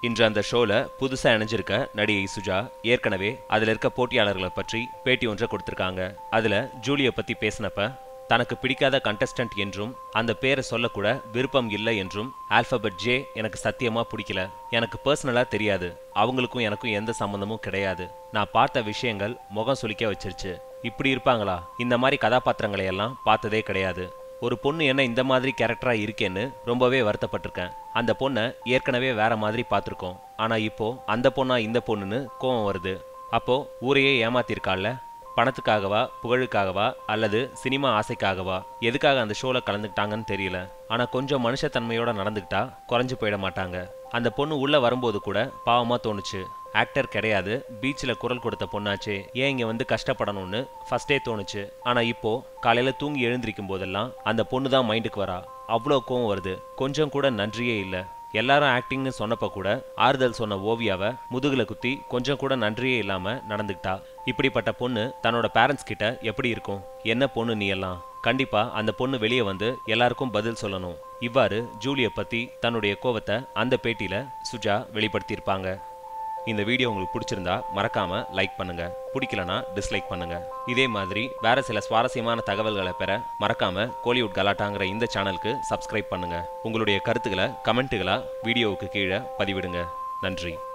இன்று அந்த ஷோல புதுசா இணைஞ்சிருக்க நடிகை சுஜா ஏற்கனவே அதுல இருக்க போட்டியாளர்களை பற்றி பேட்டி ஒன்றை கொடுத்திருக்காங்க அதுல ஜூலிய பத்தி பேசினப்ப தனக்கு பிடிக்காத கண்டஸ்டன்ட் என்றும் அந்த பேரை சொல்லக்கூட விருப்பம் இல்லை என்றும் ஆல்பபெட் ஜே எனக்கு சத்தியமா பிடிக்கல எனக்கு பர்சனலா தெரியாது அவங்களுக்கும் எனக்கும் எந்த சம்மந்தமும் கிடையாது நான் பார்த்த விஷயங்கள் முகம் சுளிக்க வச்சிருச்சு இப்படி இருப்பாங்களா இந்த மாதிரி கதாபாத்திரங்களை எல்லாம் பார்த்ததே கிடையாது ஒரு பொண்ணு என்ன இந்த மாதிரி கேரக்டரா இருக்கேன்னு ரொம்பவே வருத்தப்பட்டிருக்கேன் அந்த பொண்ணை ஏற்கனவே வேற மாதிரி பார்த்துருக்கோம் ஆனா இப்போ அந்த பொண்ணா இந்த பொண்ணுன்னு கோவம் வருது அப்போ ஊரையே ஏமாத்திருக்காள்ல பணத்துக்காகவா புகழுக்காகவா அல்லது சினிமா ஆசைக்காகவா எதுக்காக அந்த ஷோல கலந்துக்கிட்டாங்கன்னு தெரியல ஆனா கொஞ்சம் மனுஷத்தன்மையோட நடந்துக்கிட்டா குறைஞ்சு போயிட மாட்டாங்க அந்த பொண்ணு உள்ள வரும்போது கூட பாவமா தோணுச்சு ஆக்டர் கிடையாது பீச்சில் குரல் கொடுத்த பொண்ணாச்சே ஏன் இங்கே வந்து கஷ்டப்படணும்னு ஃபர்ஸ்டே தோணுச்சு ஆனால் இப்போ காலையில் தூங்கி எழுந்திருக்கும் போதெல்லாம் அந்த பொண்ணு தான் மைண்டுக்கு வரா அவ்வளோ கோவம் வருது கொஞ்சம் கூட நன்றியே இல்லை எல்லாரும் ஆக்டிங்னு சொன்னப்ப கூட ஆறுதல் சொன்ன ஓவியாவை முதுகுல குத்தி கொஞ்சம் கூட நன்றியே இல்லாம நடந்துக்கிட்டா இப்படிப்பட்ட பொண்ணு தன்னோட பேரண்ட்ஸ் கிட்ட எப்படி இருக்கும் என்ன பொண்ணு நீ எல்லாம் கண்டிப்பா அந்த பொண்ணு வெளியே வந்து எல்லாருக்கும் பதில் சொல்லணும் இவ்வாறு ஜூலிய பத்தி தன்னுடைய கோவத்தை அந்த பேட்டியில சுஜா வெளிப்படுத்தியிருப்பாங்க இந்த வீடியோ உங்களுக்கு பிடிச்சிருந்தா மறக்காம லைக் பண்ணுங்க பிடிக்கலனா டிஸ்லைக் பண்ணுங்க இதே மாதிரி வேற சில சுவாரஸ்யமான தகவல்களை பெற மறக்காம கோலிவுட் கலாட்டாங்கிற இந்த சேனலுக்கு சப்ஸ்கிரைப் பண்ணுங்க உங்களுடைய கருத்துக்களை கமெண்ட்டுகளா வீடியோவுக்கு கீழே பதிவிடுங்க நன்றி